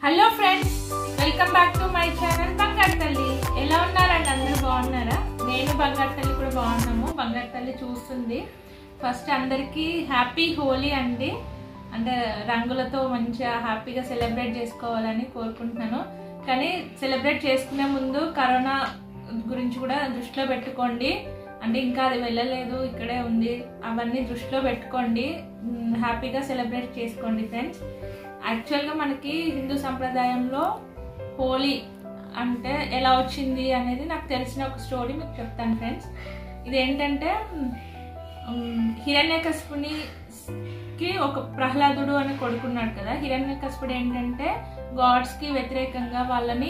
hello friends welcome back to my channel బంగారు తల్లి ఎలా ఉన్నారండి అందరూ బాగున్నారా నేను బంగారు తల్లి కూడా బాగున్నాము బంగారు తల్లి చూస్తుంది ఫస్ట్ అందరికీ హ్యాపీ హోలీ అండి అంటే రంగులతో మంచిగా హ్యాపీగా సెలబ్రేట్ చేసుకోవాలని కోరుకుంటున్నాను కానీ సెలబ్రేట్ చేసుకునే ముందు కరోనా గురించి కూడా దృష్టిలో పెట్టుకోండి అంటే ఇంకా అది వెళ్ళలేదు ఇక్కడే ఉంది అవన్నీ దృష్టిలో పెట్టుకోండి మ్, హ్యాపీగా సెలబ్రేట్ చేసుకోండి ఫ్రెండ్స్ యాక్చువల్గా మనకి హిందూ సంప్రదాయంలో హోలీ అంటే ఎలా వచ్చింది అనేది నాకు తెలిసిన ఒక స్టోరీ మీకు చెప్తాను ఫ్రెండ్స్ ఇదేంటంటే హిరణ్యకశిపుని కి ఒక ప్రహ్లాదుడు అని కొడుకున్నాడు కదా హిరణ్యకశిపుడు ఏంటంటే గాడ్స్కి వ్యతిరేకంగా వాళ్ళని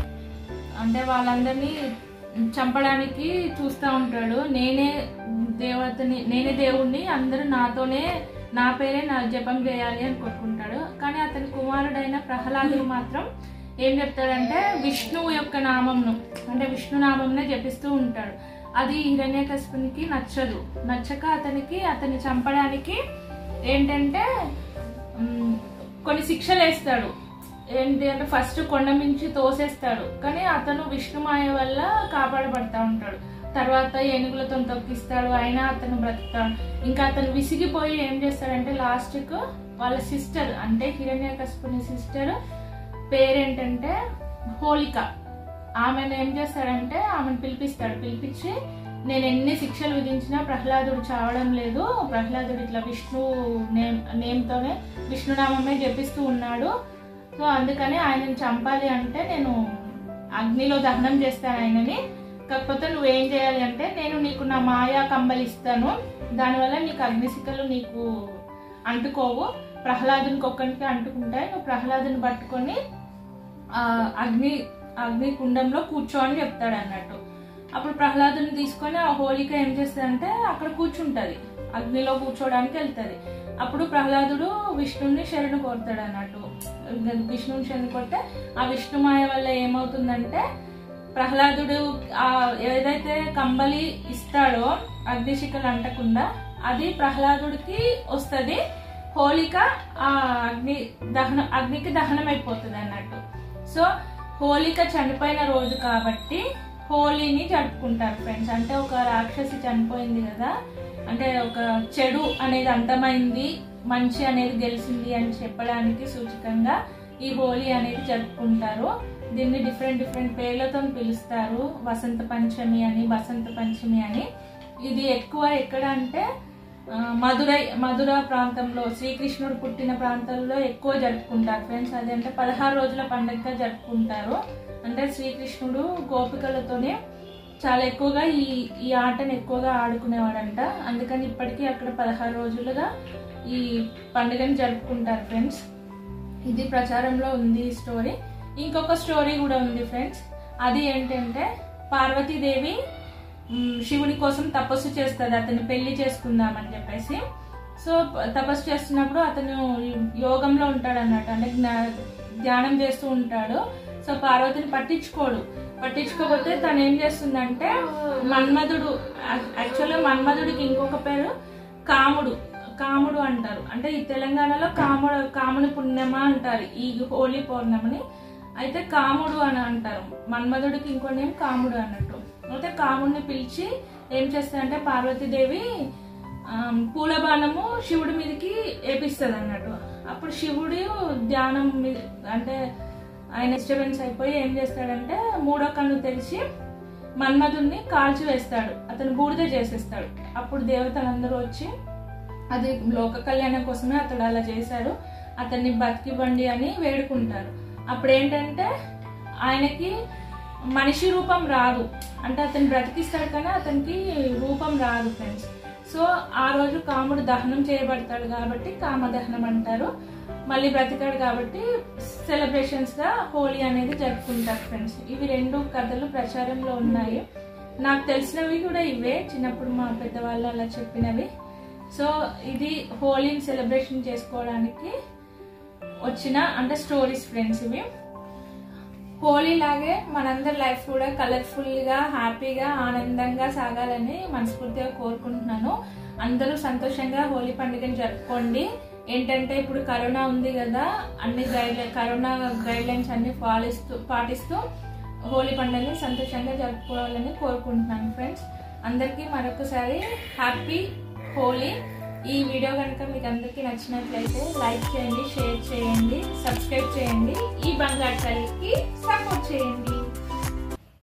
అంటే వాళ్ళందరినీ చంపడానికి చూస్తూ ఉంటాడు నేనే దేవతని నేనే దేవుణ్ణి అందరూ నాతోనే నా పేరే నా జపం చేయాలి అని కొట్టుకుంటాడు కానీ అతని కుమారుడైన ప్రహ్లాదుడు మాత్రం ఏం చెప్తాడంటే విష్ణువు యొక్క నామంను అంటే విష్ణు నామంనే జపిస్తూ ఉంటాడు అది హిరణ్యకశిపునికి నచ్చదు నచ్చక అతనికి అతన్ని చంపడానికి ఏంటంటే ఉమ్, కొన్ని శిక్షలు వేస్తాడు ఏంటి అంటే ఫస్ట్ కొండ మించి తోసేస్తాడు కానీ అతను విష్ణుమాయ వల్ల కాపాడబడతా ఉంటాడు తర్వాత ఏనుగులతో తొక్కిస్తాడు అయినా అతను బ్రతుకుతాడు ఇంకా అతను విసిగిపోయి ఏం చేస్తాడంటే లాస్ట్కు వాళ్ళ సిస్టర్ అంటే హిరణ్యకశిపుని సిస్టర్ పేరేంటంటే హోలిక ఆమెను ఏం చేస్తాడంటే ఆమెను పిలిపిస్తాడు పిలిపించి నేను ఎన్ని శిక్షలు విధించినా ప్రహ్లాదుడు చావడం లేదు ప్రహ్లాదుడు ఇట్లా విష్ణు నేమ్ నేమ్తోనే విష్ణునామమే జపిస్తూ ఉన్నాడు సో అందుకని ఆయనను చంపాలి అంటే నేను అగ్నిలో దహనం చేస్తాను ఆయనని కాకపోతే నువ్వేం చేయాలి అంటే నేను నీకు నా మాయా కంబలి ఇస్తాను దానివల్ల నీకు అగ్నిశిఖలు నీకు అంటుకోవు ప్రహ్లాదునికి ఒక్కరికి అంటుకుంటాయి నువ్వు ప్రహ్లాదుని పట్టుకొని ఆ అగ్ని అగ్ని కుండంలో కూర్చో అని చెప్తాడు అన్నట్టు అప్పుడు ప్రహ్లాదుని తీసుకొని ఆ హోలిక ఏం చేస్తుందంటే అక్కడ కూర్చుంటది అగ్నిలో కూర్చోడానికి వెళ్తది అప్పుడు ప్రహ్లాదుడు విష్ణుని శరణు కోరుతాడు అన్నట్టు విష్ణుని శరణు కోరితే ఆ విష్ణుమాయ వల్ల ఏమవుతుందంటే ప్రహ్లాదుడు ఆ ఏదైతే కంబలి ఇస్తాడో అగ్నిశిఖలు అంటకుండా అది ప్రహ్లాదుడికి వస్తుంది హోలిక ఆ అగ్ని దహనం అగ్నికి దహనం అయిపోతుంది అన్నట్టు సో హోలిక చనిపోయిన రోజు కాబట్టి హోలీని జరుపుకుంటారు ఫ్రెండ్స్ అంటే ఒక రాక్షసి చనిపోయింది కదా అంటే ఒక చెడు అనేది అంతమైంది మంచి అనేది గెలిచింది అని చెప్పడానికి సూచకంగా ఈ హోలీ అనేది జరుపుకుంటారు దీన్ని డిఫరెంట్ డిఫరెంట్ పేర్లతో పిలుస్తారు వసంత పంచమి అని వసంత పంచమి అని ఇది ఎక్కువ ఎక్కడ అంటే ఆ, మధురై మధుర ప్రాంతంలో శ్రీకృష్ణుడు పుట్టిన ప్రాంతాల్లో ఎక్కువ జరుపుకుంటారు ఫ్రెండ్స్ అదంటే పదహారు రోజుల పండుగగా జరుపుకుంటారు అంటే శ్రీకృష్ణుడు గోపికలతోనే చాలా ఎక్కువగా ఈ ఈ ఆటను ఎక్కువగా ఆడుకునేవాడంట అందుకని ఇప్పటికీ అక్కడ పదహారు రోజులుగా ఈ పండుగని జరుపుకుంటారు ఫ్రెండ్స్ ఇది ప్రచారంలో ఉంది ఈ స్టోరీ ఇంకొక స్టోరీ కూడా ఉంది ఫ్రెండ్స్ అది ఏంటంటే పార్వతీదేవి మ్, శివుని కోసం తపస్సు చేస్తుంది అతన్ని పెళ్లి చేసుకుందామని చెప్పేసి సో ప- తపస్సు చేస్తున్నప్పుడు అతను యోగంలో ఉంటాడు అన్నట్టు అంటే జ్ఞా- ధ్యానం చేస్తూ ఉంటాడు సో పార్వతిని పట్టించుకోడు పట్టించుకోకపోతే తను ఏం చేస్తుందంటే మన్మధుడు యాక్చువల్గా మన్మధుడికి ఇంకొక పేరు కాముడు కాముడు అంటారు అంటే ఈ తెలంగాణలో కాముడు కాముని పుణ్యమా అంటారు ఈ హోలీ పౌర్ణమిని అయితే కాముడు అని అంటారు మన్మధుడికి ఇంకో నేమ్ కాముడు అన్నట్టు అయితే కాముడిని పిలిచి ఏం చేస్తారంటే పార్వతీదేవి ఆ, పూల బాణము శివుడి మీదకి వేపిస్తుంది అన్నట్టు అప్పుడు శివుడు ధ్యానం మీద అంటే ఆయన డిస్టర్బెన్స్ అయిపోయి ఏం చేస్తాడంటే మూడో కన్ను తెరిచి మన్మధుడిని కాల్చి వేస్తాడు అతను బూడిద చేసేస్తాడు అప్పుడు దేవతలందరూ వచ్చి అది లోక కళ్యాణం కోసమే అతడు అలా చేశాడు అతన్ని బతికివ్వండి అని వేడుకుంటారు అప్పుడు ఏంటంటే ఆయనకి మనిషి రూపం రాదు అంటే అతను బ్రతికిస్తాడు కానీ అతనికి రూపం రాదు ఫ్రెండ్స్ సో ఆ రోజు కాముడు దహనం చేయబడతాడు కాబట్టి కామదహనం అంటారు మళ్ళీ బ్రతికాడు కాబట్టి సెలబ్రేషన్స్ గా హోలీ అనేది జరుపుకుంటారు ఫ్రెండ్స్ ఇవి రెండు కథలు ప్రచారంలో ఉన్నాయి నాకు తెలిసినవి కూడా ఇవే చిన్నప్పుడు మా పెద్దవాళ్ళు అలా చెప్పినవి సో ఇది హోలీని సెలబ్రేషన్ చేసుకోవడానికి వచ్చిన అంటే స్టోరీస్ ఫ్రెండ్స్ ఇవి హోలీ లాగే మనందరి లైఫ్ కూడా కలర్ఫుల్ గా హ్యాపీగా ఆనందంగా సాగాలని మనస్ఫూర్తిగా కోరుకుంటున్నాను అందరూ సంతోషంగా హోలీ పండుగను జరుపుకోండి ఏంటంటే ఇప్పుడు కరోనా ఉంది కదా అన్ని గైడ్ కరోనా గైడ్ లైన్స్ అన్ని పాలిస్తూ పాటిస్తూ హోలీ పండుగని సంతోషంగా జరుపుకోవాలని కోరుకుంటున్నాను ఫ్రెండ్స్ అందరికీ మరొకసారి హ్యాపీ హోలీ ఈ వీడియో కనుక మీకు అందరికీ నచ్చినట్లయితే లైక్ చేయండి షేర్ చేయండి సబ్స్క్రైబ్ చేయండి ఈ బంగారు తల్లికి సపోర్ట్ చేయండి